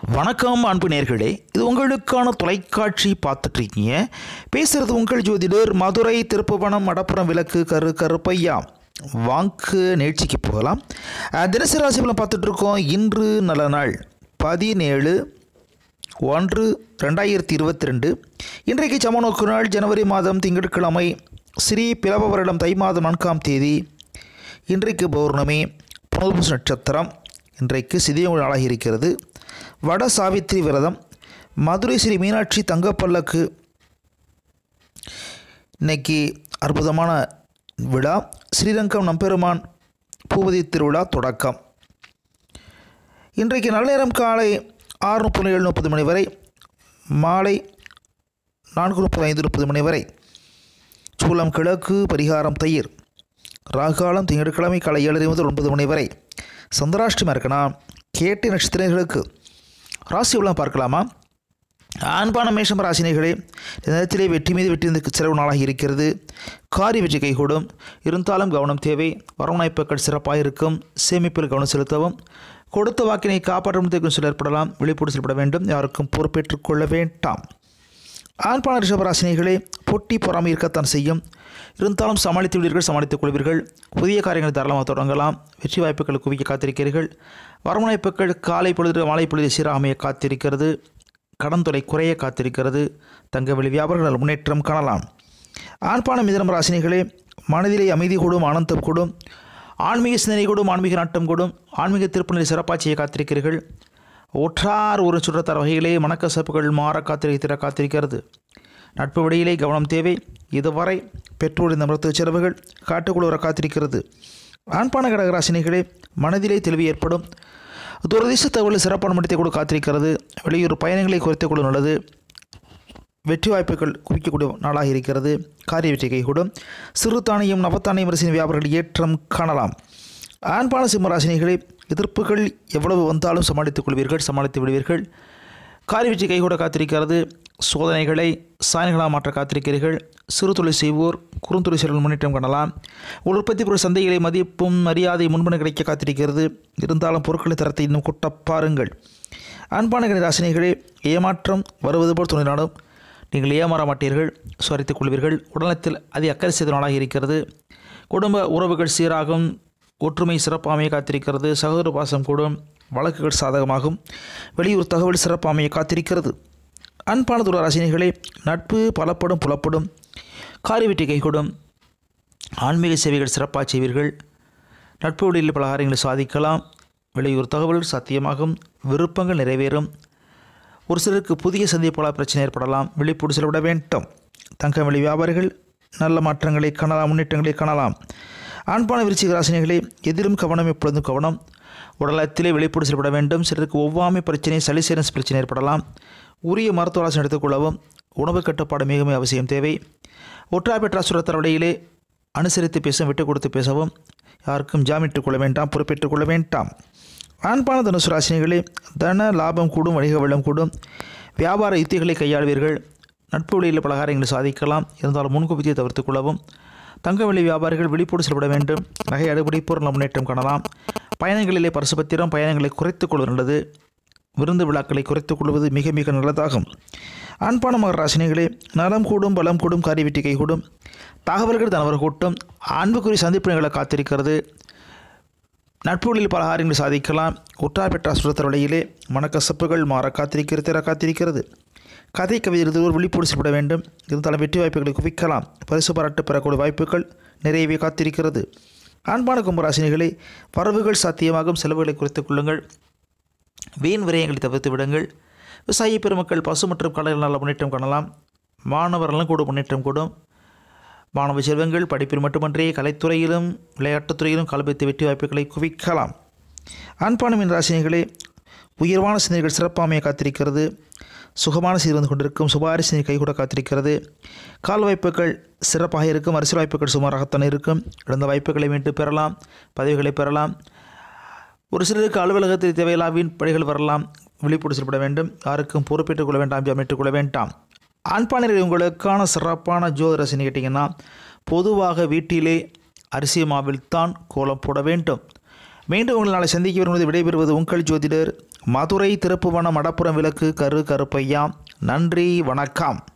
வணக்கம் அன்பு நேர்களே இது உங்களுக்கான தொலைக்காட்சி பார்த்துட்ருக்கீங்க பேசுகிறது உங்கள் ஜோதிடர் மதுரை திருப்புவனம் மடப்புறம் விளக்கு கரு கருப்பையா வாக்கு நிகழ்ச்சிக்கு போகலாம் அஹ், தினசரி ராசிபலம் பார்த்துட்ருக்கோம் இன்று நல்ல நாள் பதினேழு ஒன்று ரெண்டாயிரத்தி இருபத்தி ரெண்டு இன்றைக்கு சமநோக்கு நாள் ஜனவரி மாதம் திங்கட்கிழமை ஸ்ரீ பிளவ வருடம் தை மாதம் நான்காம் தேதி இன்றைக்கு பௌர்ணமி புனர்பூச நட்சத்திரம் இன்றைக்கு சிதியம் நாளாகி இருக்கிறது வட சாவித்திரி விரதம் மதுரை ஸ்ரீ மீனாட்சி தங்கப்பல்லக்கு இன்னைக்கு அற்புதமான விழா ஸ்ரீரங்கம் நம்பெருமான் பூபதி திருவிழா தொடக்கம் இன்றைக்கு நல்ல நேரம் காலை ஆறு முப்பது ஏழு முப்பது மணி வரை மாலை நான்கு முப்பது ஐந்து முப்பது மணி வரை சூளம் கிழக்கு பரிகாரம் தயிர் ராகாலம் திங்கட்கிழமை காலை ஏழரை முதல் ஒன்பது மணி வரை சந்திராஷ்டமம் இருக்கனா கேட்டி நட்சத்திரங்களுக்கு ராசி உள்ள பார்க்கலாமா ஆண்பான மேஷம் ராசினிகளே இந்த நேரத்திலே வெற்றி மீது வெற்றி இந்த சிறப்பு நாளாக இருக்கிறது காரிய வெற்றி கைகூடும் இருந்தாலும் கவனம் தேவை வரவணைப்புகள் சிறப்பாக இருக்கும் சேமிப்பில் கவனம் செலுத்தவும் கொடுத்த வாக்கினை காப்பாற்றும் சில ஏற்படலாம் விழிப்போடு செயல்பட வேண்டும் யாருக்கும் பொறுப்பேற்றுக் கொள்ள வேண்டாம் ஆண்பான ரிஷபராசினிகளே போட்டி பொறாமை இருக்கத்தான் செய்யும் இருந்தாலும் சமாளித்து விடுவீர்கள் சமாளித்துக் கொள்வீர்கள் புதிய காரியங்களை தாராளமாக தொடங்கலாம் வெற்றி வாய்ப்புகள் குவிக்க காத்திருக்கிறீர்கள் வரவணைப்புகள் காலை பொழுது மாலை பொழுது சீராக அமைய காத்திருக்கிறது கடன் தொலை குறைய காத்திருக்கிறது தங்க வெளி வியாபாரங்கள் முன்னேற்றம் காணலாம் ஆண்பான மிதனம் ராசினிகளே மனதிலே அமைதி கூடும் ஆனந்தம் கூடும் ஆன்மீக சிந்தனை கூடும் ஆன்மீக நாட்டம் கூடும் ஆன்மீக திருப்பணியை சிறப்பாக செய்ய காத்திருக்கிறீர்கள் ஒற்றார் ஒரு சுற்றத்தார் வகையிலே மனக்கசப்புகள் மாற காத்திருக்கிற காத்திருக்கிறது நட்பு வழியிலே கவனம் தேவை இதுவரை பெற்றோர் இந்த மருத்துவ செலவுகள் காட்டுக்குள் காத்திருக்கிறது ஆண்பான கடகராசினிகளே மனதிலே தெளிவு ஏற்படும் துரதிச தகவல் சிறப்பான மட்டத்தை கூட காத்திருக்கிறது வெளியூர் பயணங்களை குறைத்துக் கொள்ள நல்லது வெற்றி வாய்ப்புகள் குவிக்கக்கூடிய நாளாக இருக்கிறது காரிய வெற்றி கைகூடும் சிறு தானியம் நவத்தானியம் அரசின் வியாபாரிகள் ஏற்றம் காணலாம் ஆண்பான சிம்மராசினிகளே எதிர்ப்புகள் எவ்வளவு வந்தாலும் சமாளித்துக் கொள்வீர்கள் சமாளித்து விடுவீர்கள் காரிய வெற்றி கைகூட காத்திருக்கிறது சோதனைகளை சாதனைகளாக மாற்ற காத்திருக்கிறீர்கள் சிறு தொழில் செய்வோர் குறுந்தொழில் செயல்கள் முன்னேற்றம் காணலாம் உங்கள் உற்பத்தி பொருள் சந்தைகளை மதிப்பும் மரியாதை முன்பன கிடைக்க காத்திருக்கிறது இருந்தாலும் பொருட்களின் தரத்தை இன்னும் கூட்ட பாருங்கள் அன்பான கணி ராசினிகளே ஏமாற்றம் வருவது போல் துணினாலும் நீங்கள் ஏமாற மாட்டீர்கள் சுவரித்துக் கொள்வீர்கள் உடல்நலத்தில் அதி அக்கறை செய்த நாளாக இருக்கிறது குடும்ப உறவுகள் சீராகும் ஒற்றுமை சிறப்பாமைய காத்திருக்கிறது சகோதர பாசம் கூடும் வழக்குகள் சாதகமாகும் வெளியூர் தகவல் சிறப்பாமைய காத்திருக்கிறது அன்பான துர ராசினிகளே நட்பு பலப்படும் புலப்படும் காரி வெற்றி கைகூடும் ஆன்மீக சேவைகள் சிறப்பாக செய்வீர்கள் நட்பு வழியில் பல காரியங்களை சாதிக்கலாம் வெளியூர் தகவல் சாத்தியமாகும் விருப்பங்கள் நிறைவேறும் ஒரு சிலருக்கு புதிய சந்திப்புகளால் பிரச்சனை ஏற்படலாம் விழிப்போடு செலவிட வேண்டும் தங்கம் வெளி வியாபாரிகள் நல்ல மாற்றங்களை காணலாம் முன்னேற்றங்களை காணலாம் ஆண்பான விருச்சிக ராசினிகளே எதிலும் கவனம் எப்பொழுதும் கவனம் உடலத்திலே வெளிப்போடு செயல்பட வேண்டும் சிலருக்கு ஒவ்வாமை பிரச்சனை சளிசேரன்ஸ் பிரச்சனை ஏற்படலாம் உரிய மருத்துவ ஆலோசனை எடுத்துக்கொள்ளவும் உணவு கட்டுப்பாடு மிகவும் அவசியம் தேவை ஒற்றாய் பெற்ற சுரத்தரவடையிலே அனுசரித்து பேச விட்டு கொடுத்து பேசவும் யாருக்கும் ஜாமீட்டுக் கொள்ள வேண்டாம் பொறுப்பேற்றுக் கொள்ள வேண்டாம் ஆண்பான தனுசு ராசினிகளே தன லாபம் கூடும் வணிக வெள்ளம் கூடும் வியாபார யுத்திகளை கையாளுவீர்கள் நட்பு வழியில் பல காரியங்களை சாதிக்கலாம் இருந்தாலும் முன்கூட்டியை தவிர்த்துக் கொள்ளவும் தங்க வெளி வியாபாரிகள் விழிப்போடு செயல்பட வேண்டும் நகை அடுபடி பொருள் முன்னேற்றம் காணலாம் பயணங்களிலே பரிசுபத்திரம் பயணங்களை குறைத்துக் கொள்வது நல்லது விருந்து விழாக்களை குறைத்துக் கொள்வது மிக மிக நல்லதாகும் அன்பான மகர ராசினிகளே நலம் கூடும் பலம் கூடும் காரிய வெற்றி கைகூடும் தகவல்கள் தனவர் கூட்டும் அன்புக்குரிய சந்திப்பு நிகழ காத்திருக்கிறது நட்புகளில் பல காரியங்களை சாதிக்கலாம் உற்றார் பெற்ற சுரத்தர் வழியிலே மனக்கசப்புகள் மாற காத்திருக்கிறது தர காத்திருக்கிறது கதை கவிதை ஒரு விழிப்போடு செயல்பட வேண்டும் இருந்தாலும் வெற்றி வாய்ப்புகளை குவிக்கலாம் பரிசு பாராட்டு பெறக்கூடிய வாய்ப்புகள் நிறையவே காத்திருக்கிறது அன்பான கும்பராசினிகளே வரவுகள் சாத்தியமாகும் செலவுகளை குறைத்துக் கொள்ளுங்கள் வீண் விரயங்களை தவிர்த்து விடுங்கள் விவசாய பெருமக்கள் பசு மற்றும் கடல் நல்ல முன்னேற்றம் காணலாம் மாணவர்களும் கூட முன்னேற்றம் கூடும் மாணவ செல்வங்கள் படிப்பில் மட்டுமன்றே கலைத்துறையிலும் விளையாட்டுத்துறையிலும் கல்வித்து வெற்றி வாய்ப்புகளை குவிக்கலாம் ஆண்பான மீன் ராசினிகளே உயர்வான சிந்தனைகள் சிறப்பாமைய காத்திருக்கிறது சுகமான செய்து வந்து கொண்டிருக்கும் சுபாரி சிந்தனை கைகூட காத்திருக்கிறது கால் வாய்ப்புகள் சிறப்பாக இருக்கும் அரசியல் வாய்ப்புகள் சுமாராகத்தான் இருக்கும் இழந்த வாய்ப்புகளை மீண்டும் பெறலாம் பதவிகளை பெறலாம் ஒரு சிலருக்கு அலுவலகத்தில் தேவையில்லா வீண் பணிகள் வரலாம் விழிப்போடு செயல்பட வேண்டும் யாருக்கும் பொறுப்பேற்றுக் கொள்ள வேண்டாம் ஜாமீட்டுக் கொள்ள வேண்டாம் ஆண்பாளர்கள் உங்களுக்கான சிறப்பான ஜோதிரசின்னு கேட்டிங்கன்னா பொதுவாக வீட்டிலே அரிசி மாவில் தான் கோலம் போட வேண்டும் மீண்டும் உங்களை நாளை சந்திக்க வருவது விடைபெறுவது உங்கள் ஜோதிடர் மதுரை திருப்புவனம் மடப்புறம் விளக்கு கரு கருப்பையா நன்றி வணக்கம்